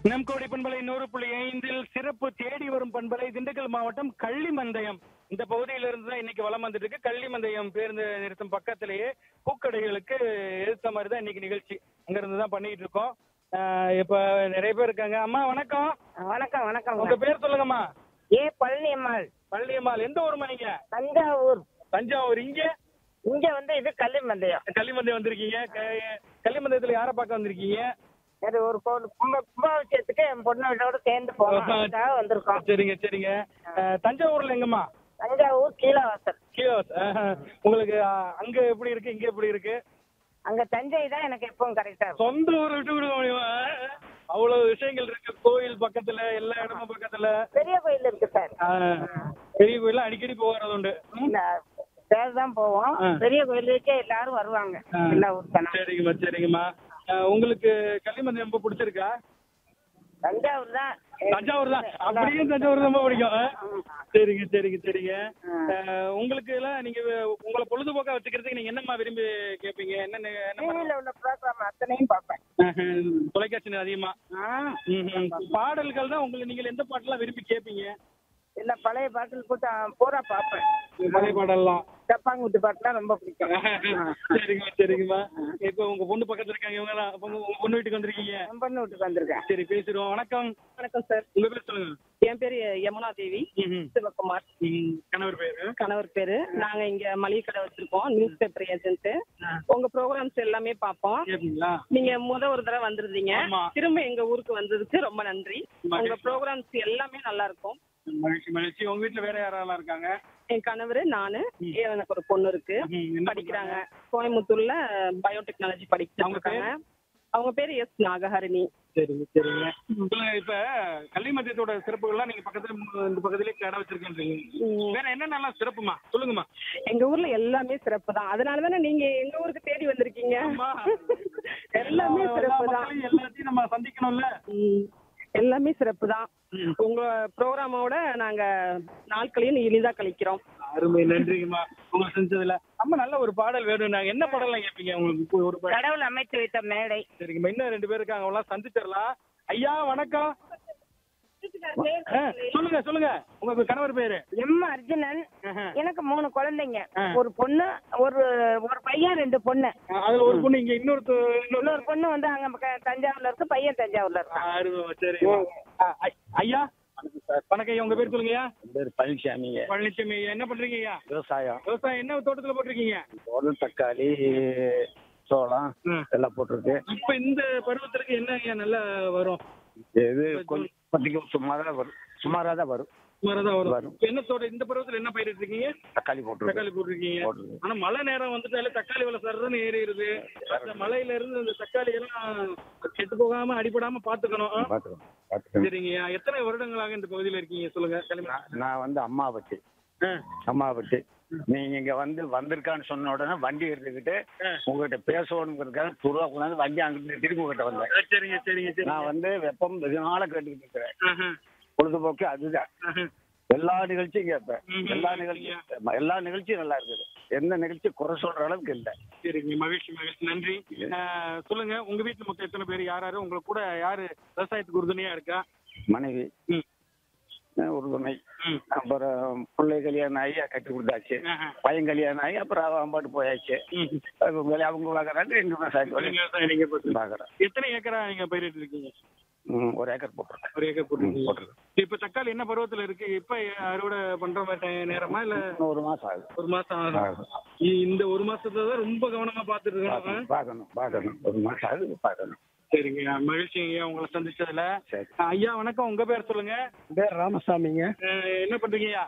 நம் கோடி பண்பலை நூறு புள்ளி ஐந்தில் சிறப்பு தேடி வரும் பண்பலை திண்டுக்கல் மாவட்டம் கள்ளிமந்தயம் இந்த பகுதியிலிருந்து தான் இன்னைக்கு வளம் வந்துட்டு இருக்கு கள்ளிமந்தயம் பேருந்து நிறுத்தம் பக்கத்திலேயே பூக்கடைகளுக்கு எதிர்த்த மாதிரி தான் இன்னைக்கு நிகழ்ச்சி அங்க இருந்து தான் பண்ணிட்டு இருக்கோம் ஆஹ் இப்ப நிறைய பேர் இருக்காங்க அம்மா வணக்கம் வணக்கம் வணக்கம் உங்க பேர் சொல்லுங்கம்மா ஏ பழனியம்மாள் பள்ளியம்மாள் எந்த ஊருமா நீங்க தஞ்சாவூர் தஞ்சாவூர் இங்க இங்க வந்து இது கள்ளிமந்தயம் கள்ளிமந்தயம் வந்திருக்கீங்க க- கள்ளிமந்தயத்துல யாரை பார்க்க வந்திருக்கீங்க அது ஒரு கோவில் கும்ப கும்பாபிஷேகத்துக்கு என் பொண்ணோட சேர்ந்து போனோம் அதுக்காக வந்திருக்கோம் சரிங்க சரிங்க ஆஹ் தஞ்சாவூர்ல எங்கம்மா தஞ்சாவூர் கீழவாசல் கீழே உங்களுக்கு ஆஹ், அங்க எப்படி இருக்கு இங்க எப்படி இருக்கு அங்க தஞ்சை தான் எனக்கு எப்பவும் கரெக்டா இருக்கும் சொந்த ஊர் விட்டு விட முடியுமா அவ்வளவு விஷயங்கள் இருக்கு கோயில் பக்கத்துல எல்லா இடமும் பக்கத்துல பெரிய கோயில் இருக்கு சார் ஆஹ், பெரிய கோயில அடிக்கடி போகிறது உண்டு ம்? இந்த பேர் தான் போவோம் ஆ. பெரிய கோயிலுக்கே எல்லாரும் வருவாங்க ஆ. எல்லா ஊருக்கான சரிங்கம்மா சரிங்கம்மா ஆஹ், உங்களுக்கு களிமந்தம் ரொம்ப பிடிச்சிருக்கா தஞ்சாவூர் தான் தஞ்சாவூர் தான் அப்படியே தஞ்சாவூர் ரொம்ப பிடிக்கும் ஆ? சரிங்க சரிங்க சரிங்க ஆஹ், உங்களுக்கு எல்லாம் நீங்க உங்களை பொழுதுபோக்கா வச்சுக்கிறதுக்கு நீங்க என்னம்மா விரும்பி கேட்பீங்க என்ன என்ன டிவியில உள்ள ப்ரோக்ராம் அத்தனையும் பார்ப்பேன் ஆஹ், தொலைக்காட்சி அதிகமா ஆ. ம்ஹும். பாடல்கள் தான் உங்களுக்கு நீங்கள் எந்த பாட்டெல்லாம் விரும்பி கேட்பீங்க இல்ல பழைய பாட்டில் கூட்டம் பூரா பார்ப்பேன் பழைய பாடல்லாம் டப்பாங்குத்து பாட்டுலாம் ரொம்ப பிடிக்கும் சரிங்கம்மா சரிங்கம்மா இப்போ உங்க பொண்ணு பக்கத்துல இருக்காங்க இவங்க எல்லாம் அப்ப உங்க உங்க பொண்ணு வீட்டுக்கு வந்திருக்கீங்க என் பொண்ணு வீட்டுக்கு வந்திருக்கேன் சரி பேசிடுவோம் வணக்கம் வணக்கம் சார் உங்க பேர் சொல்லுங்க என் பேரு யமுனா தேவி ம்ஹும். சிவகுமார் ம், கணவர் பேரு கணவர் பேரு நாங்க இங்க மளிகை கடை வச்சிருக்கோம் நியூஸ் பேப்பர் ஏஜென்ட் உங்க ப்ரோக்ராம்ஸ் எல்லாமே பார்ப்போம் கேப்பீங்களா நீங்க முத ஒரு தடவை வந்திருந்தீங்க ஆமா. திரும்ப எங்க ஊருக்கு வந்ததுக்கு ரொம்ப நன்றி உங்க மகிழ்ச்சி. ப்ரோக்ராம்ஸ் எல்லாமே நல்லா இருக்கும் மகிழ்ச்சி மகிழ்ச்சி உங்க வீட்டுல வேற யாரெல்லாம் இருக்காங்க என் கணவர் நானு எனக்கு ஒரு பொண்ணு இருக்கு ம், என்ன படிக்கிறாங்க கோயம்புத்தூர்ல பயோடெக்னாலஜி படிச்சுட்டு அவங்க இருக்காங்க அவங்க பேரு எஸ் நாகஹரிணி சரிங்க சரிங்க சொல்லுங்க இப்ப கள்ளிமத்தியத்தோட சிறப்புகள்லாம் நீங்க பக்கத்துல மு- இந்த பக்கத்துலயே கடை வச்சிருக்கேன்றீங்க வேற என்ன நல்லா சிறப்புமா சொல்லுங்கம்மா எங்க ஊர்ல எல்லாமே சிறப்பு தான் அதனால தானே நீங்க எங்க ஊருக்கு தேடி வந்திருக்கீங்க ஆமா. எல்லாமே எல்லா சிறப்பு தான் மக்களையும் எல்லாத்தையும் நம்ம சந்திக்கணும்ல ம். எல்லாமே சிறப்பு தான் ம். உங்க ப்ரோக்ராமோட நாங்க நாட்களையும் இனிதா கழிக்கிறோம் அருமை நன்றிங்கம்மா உங்களை செஞ்சதுல அம்மா நல்ல ஒரு பாடல் வேணும் நாங்க என்ன பாடலாம் கேட்பீங்க உங்களுக்கு இப்போ ஒரு பாடல் கடவுள் அமைத்து வைத்த மேடை சரிங்கம்மா இன்னும் ரெண்டு பேர் இருக்காங்க அவங்களாம் சந்திச்சிடலாம் ஐயா வணக்கம் ஆ, சொல்லுங்க சொல்லுங்க உங்க கணவர் பேரு எம் அர்ஜுனன் ஆஹா. எனக்கு மூணு குழந்தைங்க ஆ. ஒரு பொண்ணு ஒரு ஒரு பையன் ரெண்டு பொண்ணு அதுல ஒரு பொண்ணு இங்க இன்னொரு இன்னொரு பொண்ணு வந்து அங்க பக்க- தஞ்சாவூர்ல இருக்கு பையன் தஞ்சாவூர்ல இருக்கான் அருமை சரி ஆ, ஐ- ஐயா வணக்கம் ஐயா உங்க பேர் சொல்லுங்கய்யா பேர் பழனிசாமிங்க பழனிசாமி ஐயா என்ன பண்றீங்க ஐயா விவசாயம் விவசாயம் என்ன தோட்டத்துல போட்டிருக்கீங்க ஒரு தக்காளி சோளம் ம். எல்லாம் போட்டிருக்கு இப்ப இந்த பருவத்திற்கு என்ன ஐயா நல்லா வரும் இது கொஞ்சம் இப்போதைக்கு சுமாராக தான் வரும் சுமாராக தான் வரும் சுமாரா வரும் வரும். இப்ப என்ன தோட்டம் இந்த பருவத்துல என்ன பயிரிட்டு இருக்கீங்க தக்காளி போட்டிருக்கு தக்காளி போட்டிருக்கீங்க போட்டிருக்கு. ஆனா மழை நேரம் வந்துட்டாலே தக்காளி விலை சர்றன்னு ஏறிடுது அந்த மழையில இருந்து அந்த தக்காளி எல்லாம் கெட்டு போகாம அடிபடாம பாத்துக்கணும் ஆ? பார்த்துக்கணும் பார்த்துக்கணும் சரிங்க எத்தனை வருடங்களாக இந்த பகுதியில இருக்கீங்க சொல்லுங்க கிளம்பி நான் நான் வந்து அம்மாவட்டி அம்மாவட்டி நீங்க இங்க வந்து வந்திருக்கான்னு சொன்ன உடனே வண்டி எடுத்துக்கிட்டு உங்ககிட்ட பேசணுங்கிறதுக்காக துருவா கொண்டாந்து வண்டி அங்கிட்டு திரும்பி உங்ககிட்ட வந்தேன் சரிங்க சரிங்க சரி நான் வந்து வெப்பம் இதனால கேட்டுக்கிட்டு இருக்கிறேன் ஆஹா, பொழுதுபோக்கு அதுதான் ஆஹா. எல்லா நிகழ்ச்சியும் கேட்பேன் ம், எல்லா நிகழ்ச்சியும் எல்லா நிகழ்ச்சியும் நல்லா இருக்குது எந்த நிகழ்ச்சி குறை சொல்ற அளவுக்கு இல்லை சரிங்க மகிழ்ச்சி மகிழ்ச்சி நன்றி ஆ, சொல்லுங்க உங்க வீட்டுல மொத்தம் எத்தனை பேர் யார் யாரு உங்களுக்கு கூட யாரு விவசாயத்துக்கு உறுதுணையா இருக்கா மனைவி ம். அஹ் ஒரு துணை ம். அப்புறம் பிள்ளை கல்யாணம் ஆகி கட்டி கொடுத்தாச்சு ஆஹா. பையன் கல்யாணம் ஆகி அப்புறம் அவன் பாட்டு போயாச்சு ம். அவங்க வேலை அவங்க பார்க்கறாங்க ரெண்டு விவசாயத்து நீங்க விவசாயம் நீங்க போட்டு- பார்க்குறேன் எத்தனை ஏக்கரா நீங்க பயிரிட்டு இருக்கீங்க ஒரு ஏக்கர் போட்டிருக்கேன் ஒரு ஏக்கர் போட்டுருக்கீங்க போட்டிருக்கேன் இப்ப தக்காளி என்ன பருவத்துல இருக்கு இப்ப அறுவடை பண்ற மாதிரி டை- நேரமா இல்ல இன்னும் ஒரு மாசம் ஆகுது ஒரு மாசம் ஆகுது. இ- இந்த ஒரு மாசத்துல தான் ரொம்ப கவனமா பாத்துட்டு இருக்கணும் பார்க்கணும் பார்க்கணும் பார்க்கணும் ஒரு மாசம் ஆகுது பார்க்கணும் சரிங்க மகிழ்ச்சி ஐயா உங்களை சந்திச்சதுல சரி ஐயா வணக்கம் உங்க பேர் சொல்லுங்க பேர் ராமசாமிங்க அஹ், என்ன பண்றீங்க ஐயா